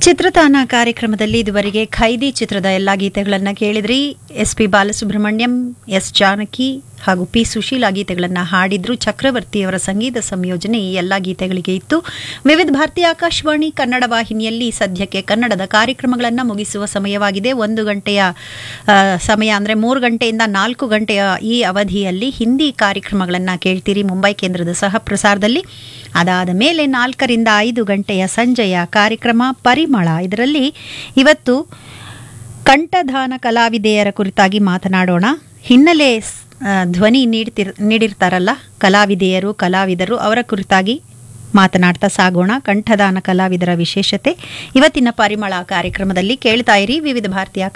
ಚಿತ್ರತಾನ ಕಾರ್ಯಕ್ರಮದಲ್ಲಿ ಇದುವರೆಗೆ ಖೈದಿ ಚಿತ್ರದ ಎಲ್ಲ ಗೀತೆಗಳನ್ನು ಕೇಳಿದ್ರಿ S P Balasubrahmanyam S Janaki ಹಾಗೂ ಪಿ ಸುಶೀಲಾ ಗೀತೆಗಳನ್ನು ಹಾಡಿದ್ರು ಚಕ್ರವರ್ತಿಯವರ ಸಂಗೀತ ಸಂಯೋಜನೆ ಈ ಎಲ್ಲ ಗೀತೆಗಳಿಗೆ ಇತ್ತು ವಿವಿಧ ಭಾರತೀಯ ಆಕಾಶವಾಣಿ ಕನ್ನಡ ವಾಹಿನಿಯಲ್ಲಿ ಸದ್ಯಕ್ಕೆ ಕನ್ನಡದ ಕಾರ್ಯಕ್ರಮಗಳನ್ನು ಮುಗಿಸುವ ಸಮಯವಾಗಿದೆ ಒಂದು ಗಂಟೆಯ ಆ, ಸಮಯ ಅಂದರೆ ಮೂರು ಗಂಟೆಯಿಂದ ನಾಲ್ಕು ಗಂಟೆಯ ಈ ಅವಧಿಯಲ್ಲಿ ಹಿಂದಿ ಕಾರ್ಯಕ್ರಮಗಳನ್ನು ಕೇಳ್ತೀರಿ ಮುಂಬೈ ಕೇಂದ್ರದ ಸಹ ಪ್ರಸಾರದಲ್ಲಿ ಅದಾದ ಮೇಲೆ ನಾಲ್ಕರಿಂದ ಐದು ಗಂಟೆಯ ಸಂಜೆಯ ಕಾರ್ಯಕ್ರಮ ಪರಿಮಳ ಇದರಲ್ಲಿ ಇವತ್ತು ಕಂಠದಾನ ಕಲಾವಿದೆಯರ ಕುರಿತಾಗಿ ಮಾತನಾಡೋಣ ಹಿನ್ನೆಲೆ ಸ್- ಆ, ಧ್ವನಿ ನೀಡ್ತಿರ್ ನೀಡಿರ್ತಾರಲ್ಲ ಕಲಾವಿದೆಯರು ಕಲಾವಿದರು ಅವರ ಕುರಿತಾಗಿ ಮಾತನಾಡ್ತಾ ಸಾಗೋಣ ಕಂಠದಾನ ಕಲಾವಿದರ ವಿಶೇಷತೆ ಇವತ್ತಿನ ಪರಿಮಳ ಕಾರ್ಯಕ್ರಮದಲ್ಲಿ ಕೇಳ್ತಾ ಇರಿ ವಿವಿಧ ಭಾರತೀಯ